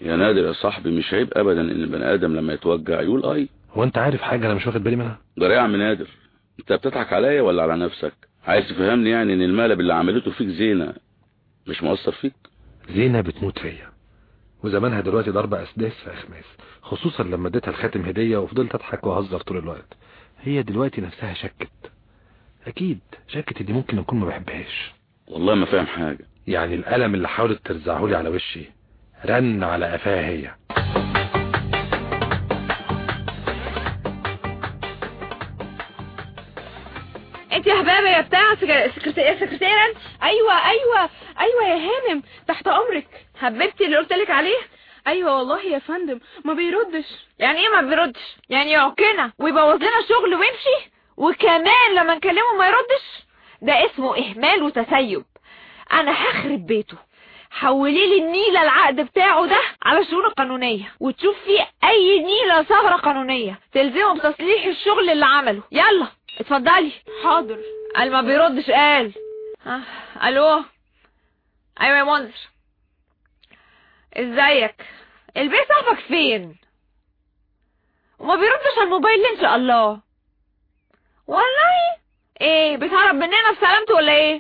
يا نادر يا صاحبي مش عيب ابدا ان البني ادم لما يتوجع يقول اي هو انت عارف حاجة انا مش واخد بالي منها ده يا عم نادر انت بتضحك عليا ولا على نفسك عايز تفهمني يعني ان المقلب اللي عملته فيك زينة مش مؤثر فيك زينة بتموت فيا وزمانها دلوقتي ضربة اسداس في اخماس خصوصا لما اديتها الخاتم هدية وفضلت اضحك واهزر طول الوقت هي دلوقتي نفسها شكت اكيد شكت دي ممكن اكون ما بحبهاش والله ما فاهم حاجة يعني الألم اللي حاولت ترزعه لي على وشي رن على قفاها هي انت يا حبابه يا بتاع سكرتيره سكرتيره انت ايوه ايوه ايوه يا هانم تحت امرك حبيبتي اللي قلت لك عليه ايوه والله يا فندم ما بيردش يعني ايه ما بيردش يعني يعكنا ويبوظ لنا الشغل ويمشي وكمان لما نكلمه ما يردش ده اسمه اهمال وتسيب انا هخرب بيته حولي لي النيلة العقد بتاعه ده على الشؤون القانونية وتشوف فيه اي نيلة ثغرة قانونية تلزمه بتصليح الشغل اللي عمله يلا اتفضلي حاضر قال ما بيردش قال ها الو ايوه يا منذر ازيك البيت صاحبك فين وما بيردش على الموبايل ليه ان شاء الله والله ايه بتهرب مننا بسلامته ولا ايه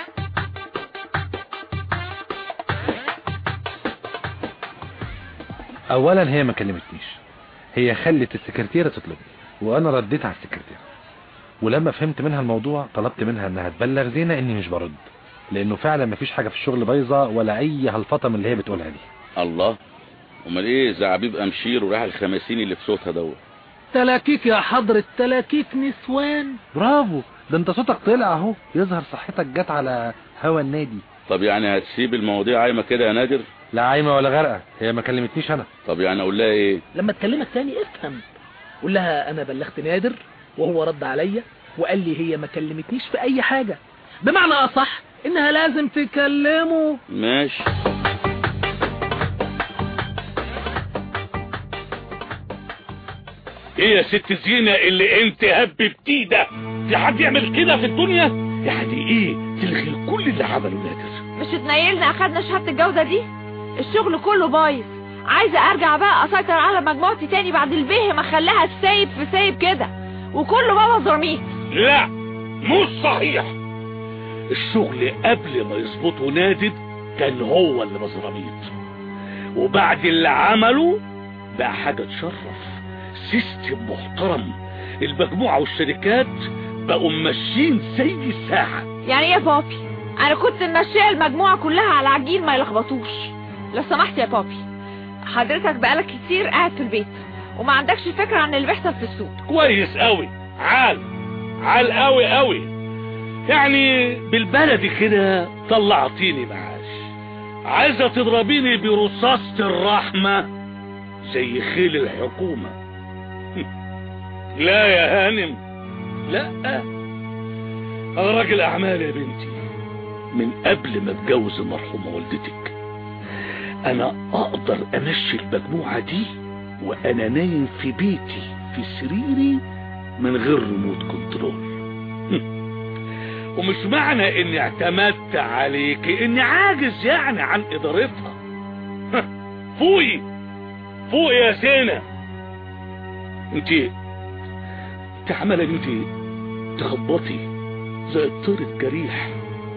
اولا هي ما كلمتنيش هي خلت السكرتيرة تطلبني وانا رديت على السكرتيرة ولما فهمت منها الموضوع طلبت منها انها تبلغ زينة اني مش برد لانه فعلا ما فيش حاجة في الشغل بايظة ولا اي هلفطة من اللي هي بتقولها دي الله امال ايه زعبيب امشير وراح الخماسين اللي في صوتها دوت تلاكيك يا حضرة تلاكيك نسوان برافو ده انت صوتك طلع اهو يظهر صحتك جت على هوا النادي طب يعني هتسيب المواضيع عايمة كده يا نادر لا عايمة ولا غرقة هي ما كلمتنيش انا طب يعني اقول لها ايه لما تكلمك تاني افهم قول لها انا بلغت نادر وهو رد عليا وقال لي هي ما كلمتنيش في اي حاجة بمعنى اصح انها لازم تكلمه ماشي ايه يا ست زينة اللي انت هببتيه ده في حد يعمل كده في الدنيا يعني ايه تلغي كل اللي عمله نادر مش اتنيلنا اخدنا شهادة الجودة دي الشغل كله بايظ عايزة ارجع بقى اسيطر على مجموعتي تاني بعد البيه ما خلاها سايب في سايب كده وكله بابا زرميت لا مش صحيح الشغل قبل ما يظبطه نادر كان هو اللي مزرميط وبعد اللي عمله بقى حاجة تشرف سيستم محترم المجموعة والشركات بقوا ماشيين زي الساعة يعني ايه يا بابي انا كنت ماشيه المجموعة كلها على عجين ما يلخبطوش لو سمحت يا بابي حضرتك بقالك كتير قاعد في البيت وما عندكش فكرة عن اللي بيحصل في السوق كويس قوي عال عال قوي قوي يعني بالبلدي كده طلعتيني معاش عايزة تضربيني برصاصة الرحمة زي خيل الحكومة لا يا هانم لا انا راجل اعمال يا بنتي من قبل ما اتجوز المرحومة والدتك انا اقدر امشي المجموعة دي وانا نايم في بيتي في سريري من غير ريموت كنترول ومش معنى اني اعتمدت عليك اني عاجز يعني عن ادارتها فوقي فوقي يا سينا انت انت عمالة انت تخبطي زي الطير الجريح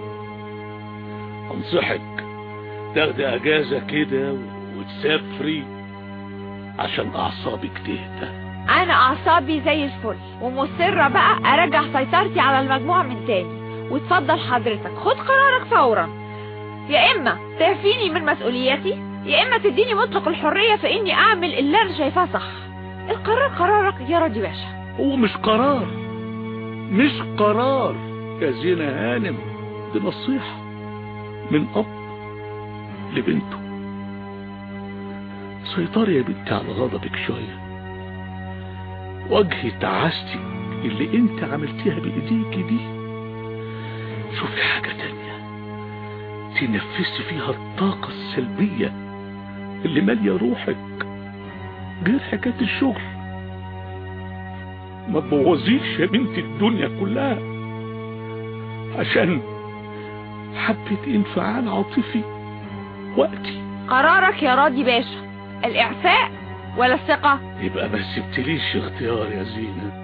انصحك تاخدي اجازة كده وتسافري عشان اعصابك تهدى انا اعصابي زي الفل ومصرة بقى ارجع سيطرتي على المجموعة من تاني وتفضل حضرتك خد قرارك فورا يا اما تعفيني من مسؤوليتي يا اما تديني مطلق الحرية في اني اعمل اللي انا شايفاه صح القرار قرارك يا راضي باشا هو مش قرار مش قرار يا زينة هانم دي نصيحة من اب لبنته سيطري يا بنتي على غضبك شوية وجهي تعاستك اللي انت عملتيها بايديك دي شوفي حاجة تانية تنفسي فيها الطاقة السلبية اللي مالية روحك غير حكاية الشغل ما تبوظيش يا بنتي الدنيا كلها عشان حبة انفعال عاطفي وقتي قرارك يا راضي باشا الاعفاء ولا الثقة يبقى ما سبتليش اختيار يا زينة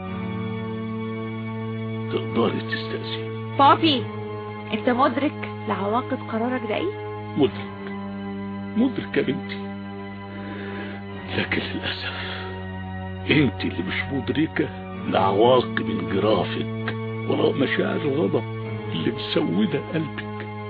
تقدري تستأذي بابي انت مدرك لعواقب قرارك ده ايه مدرك مدرك يا بنتي لكن للأسف انت اللي مش مدركة لعواقب انجرافك وراء مشاعر الغضب اللي مسودة قلبك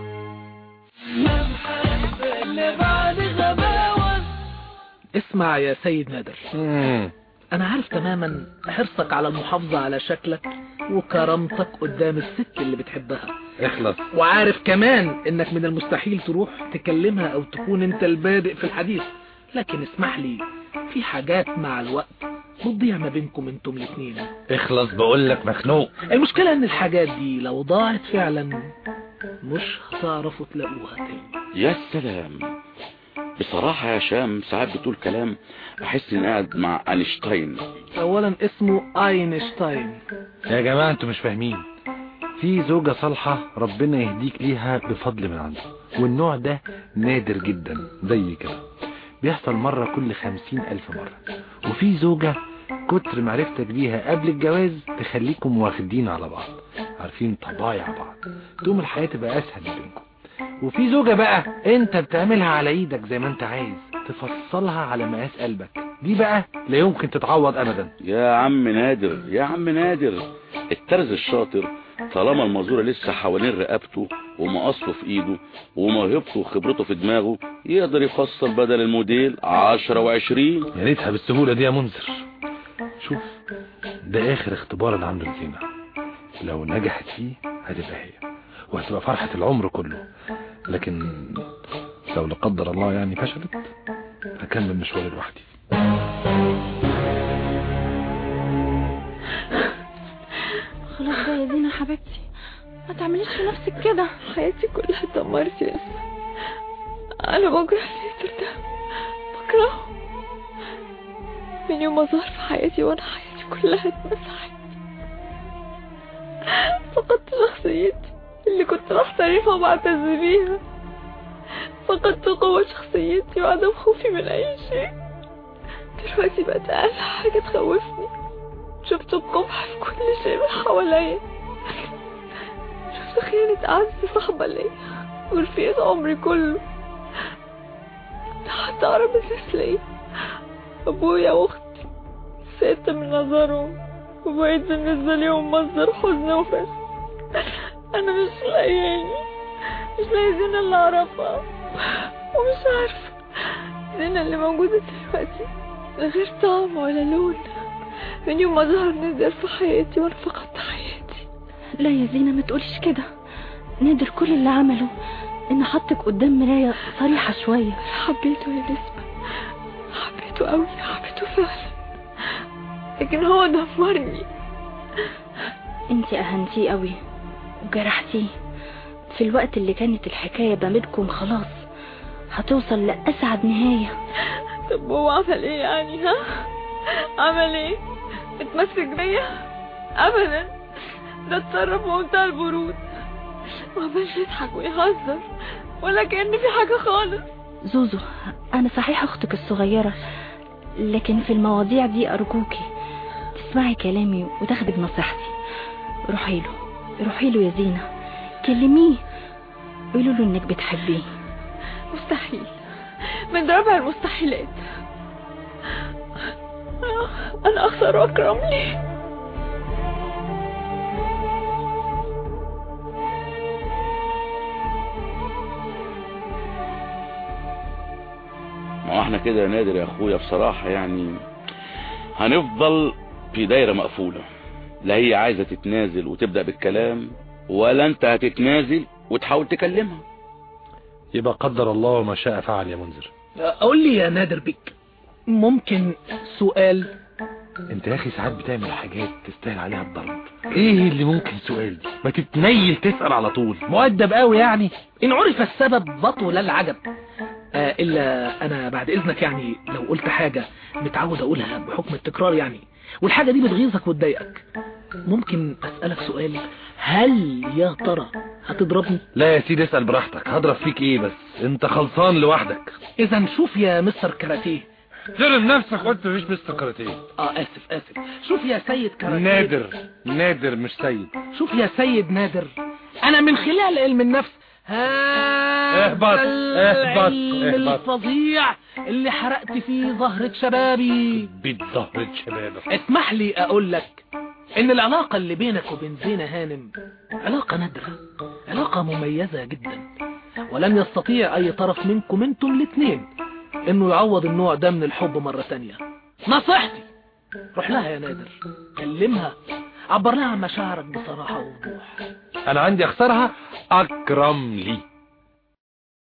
اسمع يا سيد نادر مم. انا عارف تماما حرصك على المحافظة على شكلك وكرامتك قدام الست اللي بتحبها اخلص وعارف كمان انك من المستحيل تروح تكلمها او تكون انت البادئ في الحديث لكن اسمح لي في حاجات مع الوقت بتضيع ما بينكم انتم الاثنين اخلص بقول لك مخنوق المشكلة ان الحاجات دي لو ضاعت فعلا مش هتعرفوا تلاقوها تاني يا سلام بصراحة يا شام ساعات بتقول كلام احس اني قاعد مع اينشتاين اولا اسمه اينشتاين يا جماعة انتوا مش فاهمين في زوجة صالحة ربنا يهديك ليها بفضل من عنده والنوع ده نادر جدا زي كده بيحصل مرة كل خمسين ألف مرة وفي زوجة كتر معرفتك بيها قبل الجواز تخليكم واخدين على بعض عارفين طبايع بعض تقوم الحياة تبقى أسهل بينكم وفي زوجة بقى انت بتعملها على ايدك زي ما انت عايز تفصلها على مقاس قلبك دي بقى لا يمكن تتعوض ابدا يا عم نادر يا عم نادر الترز الشاطر طالما المزورة لسه حوالين رقبته ومقصه في ايده وموهبته وخبرته في دماغه يقدر يفصل بدل الموديل عشرة وعشرين يا ريتها بالسهولة دي يا منذر شوف ده اخر اختبار اللي عنده الزينة لو نجحت فيه هتبقى هي وهتبقى فرحة العمر كله لكن لو لا قدر الله يعني فشلت هكمل مشواري لوحدي خلاص بقى يا زينة حبيبتي ما تعمليش في نفسك كده حياتي كلها اتدمرت يا اسماء انا بكره الستر ده بكرهه من يوم ما ظهر في حياتي وانا حياتي كلها اتمسحت فقدت شخصيتي اللي كنت محترفة وبعتز بيها فقدت قوة شخصيتي وعدم خوفي من أي شيء دلوقتي بقت أقل حاجة تخوفني شفت القبح في كل شيء من حواليا شفت خيانة أعز صاحبة ليا ورفيقة عمري كله ده حتى أقرب الناس ليا أبويا وأختي سقطت من نظرهم وبقيت بالنسبة ليهم مصدر حزن وفشل أنا مش لاقياني مش لاقي زينة اللي أعرفها ومش عارفة زينة اللي موجودة دلوقتي من غير طعم ولا لون من يوم ما ظهر نادر في حياتي وانا فقدت حياتي لا يا زينة ما تقوليش كده نادر كل اللي عمله ان حطك قدام مراية صريحة شوية حبيته يا نسمة حبيته قوي حبيته فعلا لكن هو دمرني انتي اهنتيه قوي وجرحتيه في الوقت اللي كانت الحكاية بينكم خلاص هتوصل لأسعد نهاية طب هو عمل ايه يعني ها عمل ايه اتمسك بيا ابدا ده اتصرف بمنتهى البرود وعمال يضحك ويهزر ولا كأن في حاجة خالص زوزو انا صحيح اختك الصغيرة لكن في المواضيع دي ارجوكي تسمعي كلامي وتاخدي بنصيحتي روحي له روحي له يا زينة كلميه قولوا له انك بتحبيه مستحيل من رابع المستحيلات انا اخسر واكرم ليه ما هو احنا كده يا نادر يا اخويا بصراحة يعني هنفضل في دايرة مقفولة لا هي عايزة تتنازل وتبدأ بالكلام ولا انت هتتنازل وتحاول تكلمها يبقى قدر الله ما شاء فعل يا منذر قول لي يا نادر بك ممكن سؤال انت يا اخي ساعات بتعمل حاجات تستاهل عليها الضرب ايه اللي ممكن سؤال دي ما تتنيل تسأل على طول مؤدب قوي يعني إن عرف السبب بطل العجب آه إلا أنا بعد إذنك يعني لو قلت حاجة متعود أقولها بحكم التكرار يعني والحاجة دي بتغيظك وتضايقك ممكن أسألك سؤال هل يا ترى هتضربني لا يا سيدي اسأل براحتك هضرب فيك ايه بس انت خلصان لوحدك إذا شوف يا مستر كاراتيه احترم نفسك قلت مفيش مستقرتين اه اسف اسف شوف يا سيد كاراتيه نادر نادر مش سيد شوف يا سيد نادر انا من خلال علم النفس هذا اهبط، اهبط، العلم اهبط. الفظيع اللي حرقت فيه زهرة شبابي بيت ظهر شبابك اسمح لي اقول لك ان العلاقة اللي بينك وبين زينة هانم علاقة نادرة علاقة مميزة جدا ولن يستطيع اي طرف منكم انتم الاثنين انه يعوض النوع ده من الحب مرة تانية نصيحتي روح لها يا نادر كلمها عبر لها عن مشاعرك بصراحة ووضوح انا عندي اخسرها اكرم لي